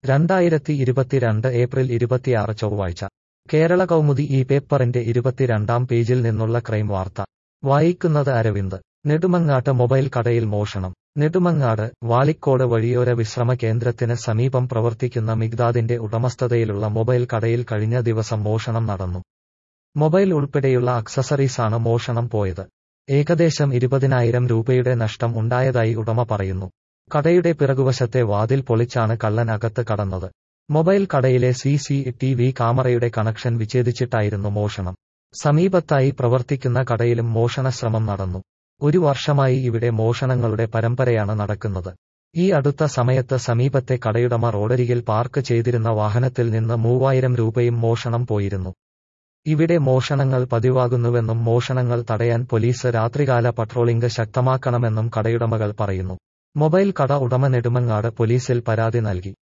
രണ്ടായിരത്തി ഇരുപത്തിരണ്ട് ഏപ്രിൽ ഇരുപത്തിയാറ് ചൊവ്വാഴ്ച കേരള കൗമുദി ഈ പേപ്പറിന്റെ ഇരുപത്തിരണ്ടാം പേജിൽ നിന്നുള്ള ക്രൈം വാർത്ത വായിക്കുന്നത് അരവിന്ദ് നെടുമങ്ങാട്ട് മൊബൈൽ കടയിൽ മോഷണം നെടുമങ്ങാട് വാളിക്കോട് വഴിയോര വിശ്രമ കേന്ദ്രത്തിന് സമീപം പ്രവർത്തിക്കുന്ന മിഗ്ദാദിന്റെ ഉടമസ്ഥതയിലുള്ള മൊബൈൽ കടയിൽ കഴിഞ്ഞ ദിവസം മോഷണം നടന്നു മൊബൈൽ ഉൾപ്പെടെയുള്ള അക്സസറീസാണ് മോഷണം പോയത് ഏകദേശം ഇരുപതിനായിരം രൂപയുടെ നഷ്ടം ഉണ്ടായതായി ഉടമ പറയുന്നു കടയുടെ പിറകുവശത്തെ വാതിൽ പൊളിച്ചാണ് കള്ളൻ അകത്ത് കടന്നത് മൊബൈൽ കടയിലെ സി സി ടി വി ക്യാമറയുടെ കണക്ഷൻ വിച്ഛേദിച്ചിട്ടായിരുന്നു മോഷണം സമീപത്തായി പ്രവർത്തിക്കുന്ന കടയിലും മോഷണശ്രമം നടന്നു ഒരു വർഷമായി ഇവിടെ മോഷണങ്ങളുടെ പരമ്പരയാണ് നടക്കുന്നത് ഈ അടുത്ത സമയത്ത് സമീപത്തെ കടയുടമ റോഡരികിൽ പാർക്ക് ചെയ്തിരുന്ന വാഹനത്തിൽ നിന്ന് മൂവായിരം രൂപയും മോഷണം പോയിരുന്നു ഇവിടെ മോഷണങ്ങൾ പതിവാകുന്നുവെന്നും മോഷണങ്ങൾ തടയാൻ പോലീസ് രാത്രികാല പട്രോളിംഗ് ശക്തമാക്കണമെന്നും കടയുടമകൾ പറയുന്നു മൊബൈൽ കട ഉടമ നെടുമങ്ങാട് പോലീസിൽ പരാതി നൽകി